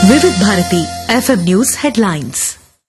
వివిధ Bharati FM news headlines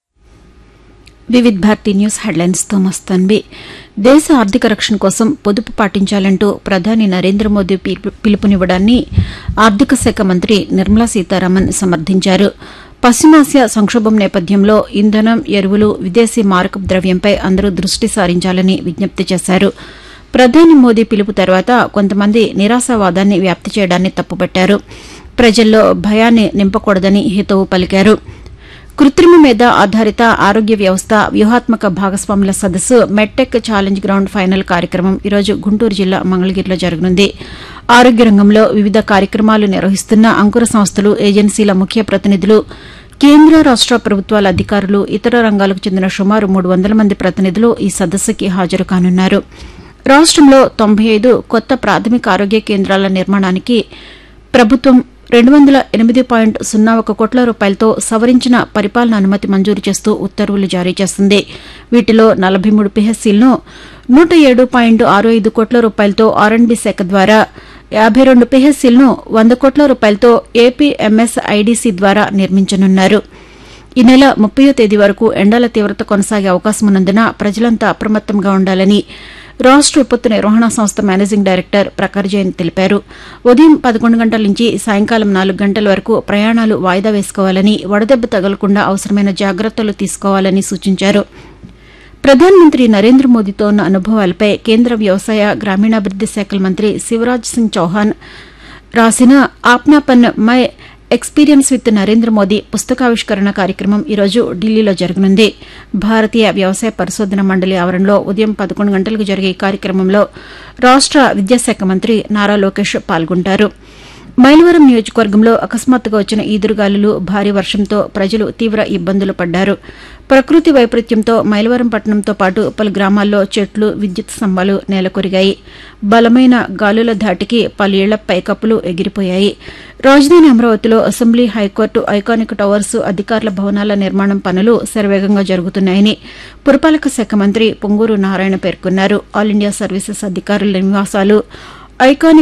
Vividh Bharati news headlines తో మస్తాన్వి దేశ ఆర్థిక రక్షణ కోసం పొదుపు పాటించాలంటూ ప్రధాని నరేంద్ర మోదీ పిలుపు- పిలుపునివ్వడాన్ని ఆర్థిక శాఖ మంత్రి నిర్మలా సీతారామన్ సమర్థించారు పశ్చిమాసియా సంక్షోభం నేపథ్యంలో ఇంధనం ఎరువులు విదేశీ మారకపు ద్రవ్యంపై అందరూ దృష్టి సారించాలని విజ్ఞప్తి చేశారు ప్రధాని మోదీ పిలుపు తర్వాత కొంతమంది నిరాశావాదాన్ని వ్యాప్తి చేయడాన్ని తప్పుపట్టారు ప్రజల్లో భయాన్ని నింపకూడదని హితవు పలికారు కృత్రిమ మేధ ఆధారిత ఆరోగ్య వ్యవస్థ వ్యూహాత్మక భాగస్వాముల సదస్సు మెట్టెక్ ఛాలెంజ్ గ్రౌండ్ ఫైనల్ కార్యక్రమం ఈరోజు గుంటూరు జిల్లా మంగళగిరిలో జరగనుంది ఆరోగ్య రంగంలో వివిధ కార్యక్రమాలు నిర్వహిస్తున్న అంకుర సంస్థలు ఏజెన్సీల ముఖ్య ప్రతినిధులు కేంద్ర రాష్ట ప్రభుత్వాల అధికారులు ఇతర రంగాలకు చెందిన సుమారు మూడు వందల మంది ప్రతినిధులు ఈ సదస్సుకి హాజరు కానున్నారు రాష్టంలో తొంభై ఐదు కొత్త ప్రాథమిక ఆరోగ్య కేంద్రాల నిర్మాణానికి ప్రభుత్వం రెండు వందల ఎనిమిది పాయింట్ సున్నా ఒక కోట్ల రూపాయలతో సవరించిన పరిపాలన అనుమతి మంజూరు చేస్తూ ఉత్తర్వులు జారీ చేస్తుంది వీటిలో నలభై మూడు పిహెచ్సీలను నూట ఏడు పాయింట్ ఆరు ఐదు కోట్ల రూపాయలతో ఆర్ఎండ్బీ శాఖ ద్వారా యాభై రెండు పిహెచ్సీలను వంద కోట్ల రూపాయలతో ఏపీఎంఎస్ ఐడీసీ ద్వారా నిర్మించనున్నారు ఈ నెల ముప్పయో తేదీ వరకు ఎండల తీవ్రత కొనసాగే అవకాశం ఉన్నందున ప్రజలంతా అప్రమత్తంగా ఉండాలని రాష్ట విపత్తు నిర్వహణ సంస్థ మేనేజింగ్ డైరెక్టర్ ప్రఖర్ జైన్ తెలిపారు ఉదయం పదకొండు గంటల నుంచి సాయంకాలం నాలుగు గంటల వరకు ప్రయాణాలు వాయిదా వేసుకోవాలని వడదెబ్బ తగలకుండా అవసరమైన జాగ్రత్తలు తీసుకోవాలని సూచించారు ప్రధానమంత్రి నరేంద్ర మోదీతో ఉన్న అనుభవాలపై కేంద్ర వ్యవసాయ గ్రామీణాభివృద్ది శాఖల మంత్రి శివరాజ్ సింగ్ చౌహాన్ రాసిన Apnapan my experience with Narendra Modi పుస్తకావిష్కరణ కార్యక్రమం ఈరోజు ఢిల్లీలో జరగనుంది భారతీయ వ్యవసాయ పరిశోధన మండలి ఆవరణలో ఉదయం పదకొండు గంటలకు జరిగే ఈ కార్యక్రమంలో రాష్ట విద్యాశాఖ మంత్రి నారా లోకేష్ పాల్గొంటారు మైలవరం నియోజకవర్గంలో అకస్మాత్తుగా వచ్చిన ఈదురుగాలులు భారీ వర్షంతో ప్రజలు తీవ్ర ఇబ్బందులు పడ్డారు ప్రకృతి వైపరీత్యంతో మైలవరం పట్టణంతో పాటు పలు గ్రామాల్లో చెట్లు విద్యుత్ స్తంభాలు నేలకొరిగాయి బలమైన గాలుల ధాటికి పలు ఇళ్ల పైకప్పులు ఎగిరిపోయాయి రాజధాని అమరావతిలో అసెంబ్లీ హైకోర్టు ఐకానిక్ టవర్స్ అధికారుల భవనాల నిర్మాణం పనులు శరవేగంగా జరుగుతున్నాయని పురపాలక శాఖ మంత్రి పొంగూరు నారాయణ పేర్కొన్నారు ఆల్ ఇండియా సర్వీసెస్ అధికారుల నివాసాలు ఐకానిక్